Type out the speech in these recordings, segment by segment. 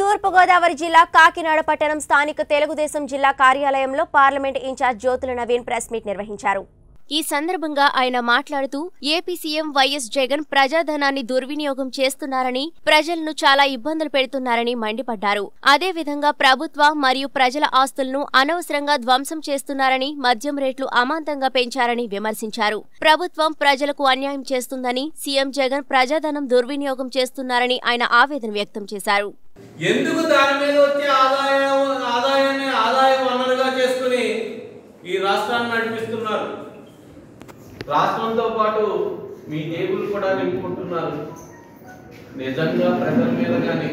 తూర్పుగోదావరి జిల్లా కాకినాడ పట్టణం స్థానిక తెలుగుదేశం జిల్లా కార్యాలయంలో parliament in-charge Jyothula Naveen press meet నిర్వహించారు ఈ సందర్భంగా ఆయన మాట్లాడుతూ ఏపీ సీఎం వైఎస్ జగన్ ప్రజాధనాన్ని దుర్వినియోగం చేస్తున్నారని ప్రజలను చాలా ఇబ్బందులు పెడుతున్నారని మండిపడ్డారు అదేవిధంగా ప్రభుత్వ మరియు ప్రజల ఆస్తులను అనవసరంగా ధ్వంసం చేస్తున్నారని మద్యం రేట్లు అమాంతంగా పెంచారని విమర్శించారు ప్రభుత్వం ప్రజలకు అన్యాయం చేస్తుందని సీఎం జగన్ ప్రజాధనం దుర్వినియోగం చేస్తున్నారని ఆయన ఆవేదన వ్యక్తం చేశారు ఎందుకు దాని మీద వచ్చే ఆదాయం ఆదాయాన్ని ఆదాయ వనరుగా చేసుకుని ఈ రాష్ట్రాన్ని నడిపిస్తున్నారు రాష్ట్రంతో పాటు మీ జేబులు కూడా నింపుకుంటున్నారు నిజంగా ప్రజల మీద కానీ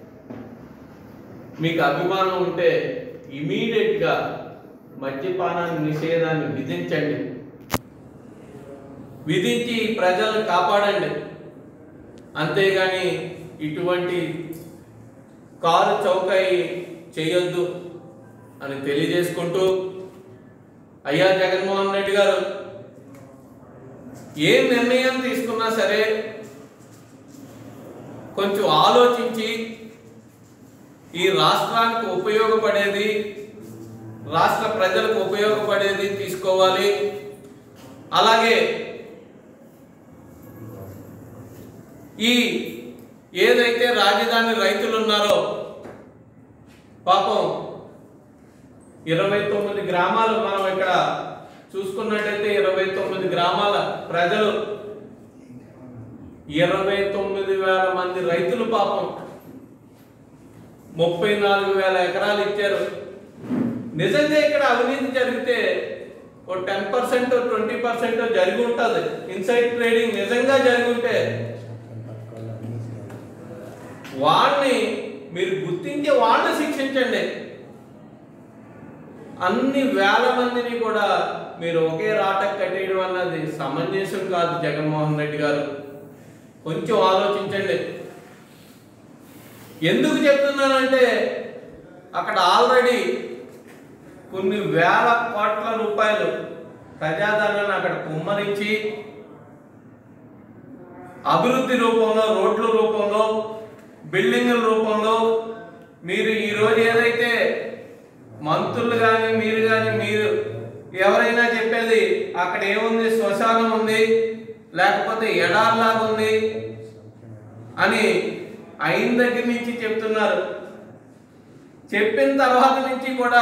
మీకు అభిమానం ఉంటే ఇమీడియట్గా మద్యపానాన్ని నిషేధాన్ని విధించండి విధించి ప్రజలను కాపాడండి అంతేగాని ఇటువంటి కారు చౌకై చేయొద్దు అని తెలియజేసుకుంటూ అయ్యా జగన్మోహన్ రెడ్డి గారు ఏ నిర్ణయం తీసుకున్నా సరే కొంచెం ఆలోచించి ఈ రాష్ట్రానికి ఉపయోగపడేది రాష్ట్ర ప్రజలకు ఉపయోగపడేది తీసుకోవాలి అలాగే ఈ ఏదైతే రాజధాని రైతులు ఉన్నారో పాపం ఇరవై తొమ్మిది గ్రామాలు మనం ఇక్కడ చూసుకున్నట్టయితే ఇరవై తొమ్మిది గ్రామాల ప్రజలు ఇరవై తొమ్మిది వేల మంది రైతులు పాపం ముప్పై నాలుగు వేల ఎకరాలు ఇచ్చారు నిజంగా ఇక్కడ అవినీతి జరిగితే ఓ టెన్ పర్సెంట్ ట్వంటీ పర్సెంట్ జరిగి ఉంటుంది ఇన్సైడ్ ట్రేడింగ్ నిజంగా జరిగి ఉంటే వాళ్ళని మీరు గుర్తించి వాళ్ళని శిక్షించండి అన్ని వేల మందిని కూడా మీరు ఒకే రాటకు కట్టేయడం అన్నది సమంజసం కాదు జగన్మోహన్ రెడ్డి గారు కొంచెం ఆలోచించండి ఎందుకు చెప్తున్నానంటే అక్కడ ఆల్రెడీ కొన్ని వేల కోట్ల రూపాయలు ప్రజాధనాన్ని అక్కడ కుమ్మరించి అభివృద్ధి రూపంలో రోడ్ల రూపంలో బిల్డింగుల రూపంలో మీరు ఈ రోజు ఏదైతే మంత్రులు కానీ మీరు కానీ మీరు ఎవరైనా చెప్పేది అక్కడ ఏముంది శ్మశానం ఉంది లేకపోతే ఎడార్లాగా ఉంది అని అయిన దగ్గర నుంచి చెప్తున్నారు చెప్పిన తర్వాత నుంచి కూడా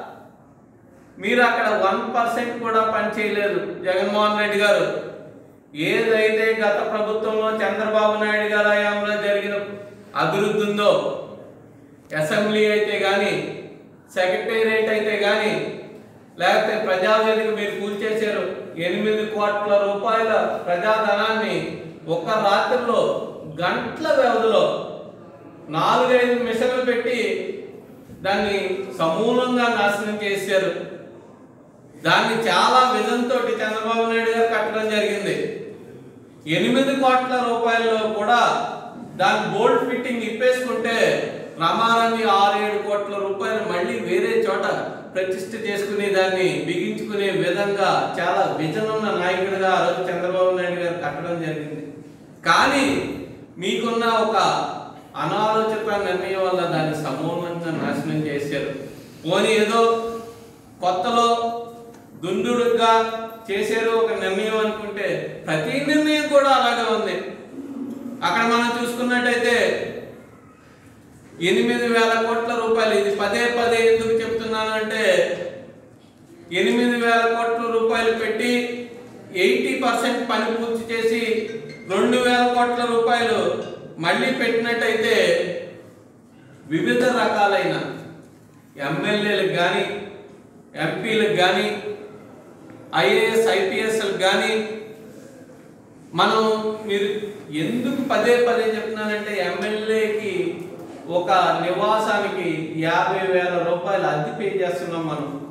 మీరు అక్కడ వన్ పర్సెంట్ కూడా పని చేయలేదు జగన్మోహన్ రెడ్డి గారు ఏదైతే గత ప్రభుత్వంలో చంద్రబాబు నాయుడు గారి హయాంలో జరిగిన అభివృద్ధి ఉందో అసెంబ్లీ అయితే కానీ సెక్రటేరియట్ అయితే కానీ లేకపోతే ప్రజావేదిక మీరు కూల్చేశారు ఎనిమిది కోట్ల రూపాయల ప్రజాధనాన్ని ఒక రాత్రిలో గంటల వ్యవధిలో నాలుగైదు మిషన్లు పెట్టి దాన్ని సమూలంగా నాశనం చేశారు దాన్ని చాలా విజన్ తోటి చంద్రబాబు నాయుడు గారు కట్టడం జరిగింది ఎనిమిది కోట్ల రూపాయల్లో కూడా దాని బోల్ట్ ఫిట్టింగ్ ఇప్పేసుకుంటే రమారాన్ని ఆరు ఏడు కోట్ల రూపాయలు మళ్ళీ వేరే చోట ప్రతిష్ఠ చేసుకునే దాన్ని బిగించుకునే విధంగా చాలా విజన్ ఉన్న నాయకుడిగా ఆ రోజు చంద్రబాబు నాయుడు గారు కట్టడం జరిగింది కానీ మీకున్న ఒక అనాలోచిత నిర్ణయం వల్ల దాన్ని సమూలంగా నాశనం చేశారు పోనీ ఏదో కొత్తలో దుందుడుగా చేశారు ఒక నిర్ణయం అనుకుంటే ప్రతి నిర్ణయం కూడా అలాగే ఉంది అక్కడ మనం చూసుకున్నట్టయితే ఎనిమిది వేల కోట్ల రూపాయలు ఇది పదే పదే ఎందుకు చెప్తున్నాను అంటే ఎనిమిది వేల కోట్ల రూపాయలు పెట్టి ఎయిటీ పర్సెంట్ పని పూర్తి చేసి రెండు వేల కోట్ల రూపాయలు మళ్ళీ పెట్టినట్టయితే వివిధ రకాలైన ఎమ్మెల్యేలకు కానీ ఎంపీలకు కానీ ఐఏఎస్ ఐపీఎస్లకు కానీ మనం మీరు ఎందుకు పదే పదే చెప్తున్నానంటే ఎమ్మెల్యేకి ఒక నివాసానికి యాభై వేల రూపాయలు అద్దె పే చేస్తున్నాం మనం